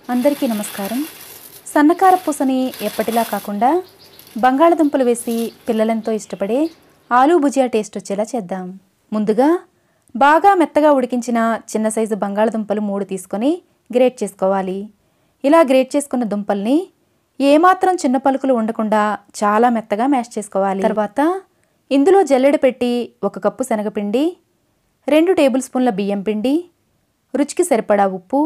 అందరికీ నమస్కారం సన్నకార పూసని ఎప్పటిలా కాకుండా బంగాళదుంపలు వేసి పిల్లలెంతో ఇష్టపడే ఆలూ భుజియా టేస్ట్ వచ్చేలా చేద్దాం ముందుగా బాగా మెత్తగా ఉడికించిన చిన్న సైజు బంగాళదుంపలు మూడు తీసుకొని గ్రేట్ చేసుకోవాలి ఇలా గ్రేట్ చేసుకున్న దుంపల్ని ఏమాత్రం చిన్న పలుకులు ఉండకుండా చాలా మెత్తగా మ్యాష్ చేసుకోవాలి తర్వాత ఇందులో జల్లెడ పెట్టి ఒక కప్పు శనగపిండి రెండు టేబుల్ స్పూన్ల బియ్యం పిండి రుచికి సరిపడా ఉప్పు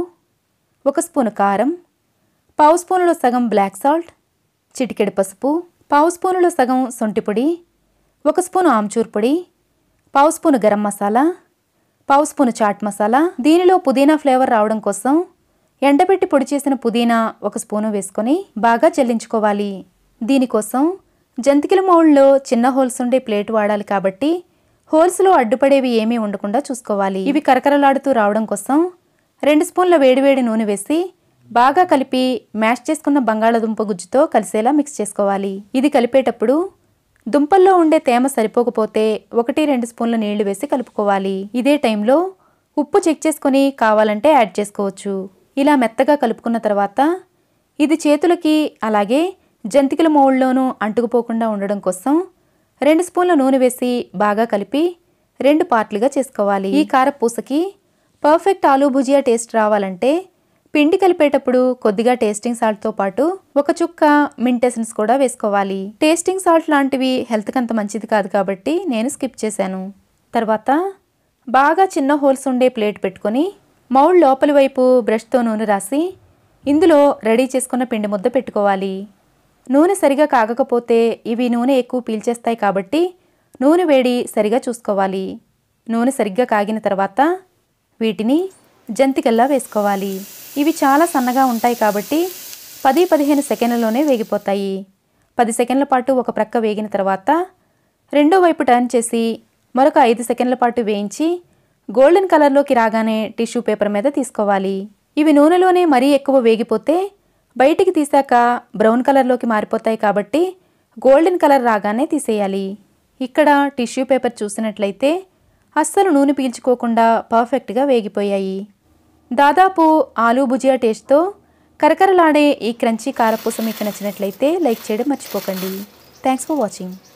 ఒక స్పూను కారం పావు స్పూనులో సగం బ్లాక్ సాల్ట్ చిటికెడు పసుపు పావు స్పూనులో సగం సొంటి పొడి ఒక స్పూను ఆమ్చూర్ పొడి పావు స్పూను గరం మసాలా పావు స్పూను చాట్ మసాలా దీనిలో పుదీనా ఫ్లేవర్ రావడం కోసం ఎండబెట్టి పొడి చేసిన పుదీనా ఒక స్పూను వేసుకొని బాగా చెల్లించుకోవాలి దీనికోసం జంతికల మౌళ్ళలో చిన్న హోల్స్ ఉండే ప్లేట్ వాడాలి కాబట్టి హోల్స్లో అడ్డుపడేవి ఏమీ ఉండకుండా చూసుకోవాలి ఇవి కరకరలాడుతూ రావడం కోసం రెండు స్పూన్ల వేడివేడి నూనె వేసి బాగా కలిపి మ్యాష్ చేసుకున్న బంగాళాదుంప గుజ్జుతో కలిసేలా మిక్స్ చేసుకోవాలి ఇది కలిపేటప్పుడు దుంపల్లో ఉండే తేమ సరిపోకపోతే ఒకటి రెండు స్పూన్ల నీళ్లు వేసి కలుపుకోవాలి ఇదే టైంలో ఉప్పు చెక్ చేసుకొని కావాలంటే యాడ్ చేసుకోవచ్చు ఇలా మెత్తగా కలుపుకున్న తర్వాత ఇది చేతులకి అలాగే జంతికల మౌళ్ళలోనూ అంటుకుపోకుండా ఉండడం కోసం రెండు స్పూన్ల నూనె వేసి బాగా కలిపి రెండు పార్ట్లుగా చేసుకోవాలి ఈ కారపూసకి పర్ఫెక్ట్ ఆలూ భుజియా టేస్ట్ రావాలంటే పిండి కలిపేటప్పుడు కొద్దిగా టేస్టింగ్ సాల్ట్తో పాటు ఒక చుక్క మింట్ ఎసెన్స్ కూడా వేసుకోవాలి టేస్టింగ్ సాల్ట్ లాంటివి హెల్త్కి అంత మంచిది కాదు కాబట్టి నేను స్కిప్ చేశాను తర్వాత బాగా చిన్న హోల్స్ ఉండే ప్లేట్ పెట్టుకొని మౌల్ లోపలి వైపు బ్రష్తో నూనె రాసి ఇందులో రెడీ చేసుకున్న పిండి ముద్ద పెట్టుకోవాలి నూనె సరిగా కాగకపోతే ఇవి నూనె ఎక్కువ పీల్చేస్తాయి కాబట్టి నూనె వేడి సరిగా చూసుకోవాలి నూనె సరిగ్గా కాగిన తర్వాత వీటిని జంతికల్లా వేసుకోవాలి ఇవి చాలా సన్నగా ఉంటాయి కాబట్టి పది పదిహేను సెకండ్లలోనే వేగిపోతాయి పది సెకండ్ల పాటు ఒక ప్రక్క వేగిన తర్వాత రెండో వైపు టర్న్ చేసి మరొక ఐదు సెకండ్ల పాటు వేయించి గోల్డెన్ కలర్లోకి రాగానే టిష్యూ పేపర్ మీద తీసుకోవాలి ఇవి నూనెలోనే మరీ ఎక్కువ వేగిపోతే బయటికి తీసాక బ్రౌన్ కలర్లోకి మారిపోతాయి కాబట్టి గోల్డెన్ కలర్ రాగానే తీసేయాలి ఇక్కడ టిష్యూ పేపర్ చూసినట్లయితే అస్సలు నూనె పీల్చుకోకుండా పర్ఫెక్ట్గా వేగిపోయాయి దాదాపు ఆలూ భుజియా టేస్ట్తో కరకరలాడే ఈ క్రంచీ కారపూస మీకు నచ్చినట్లయితే లైక్ చేయడం మర్చిపోకండి థ్యాంక్స్ ఫర్ వాచింగ్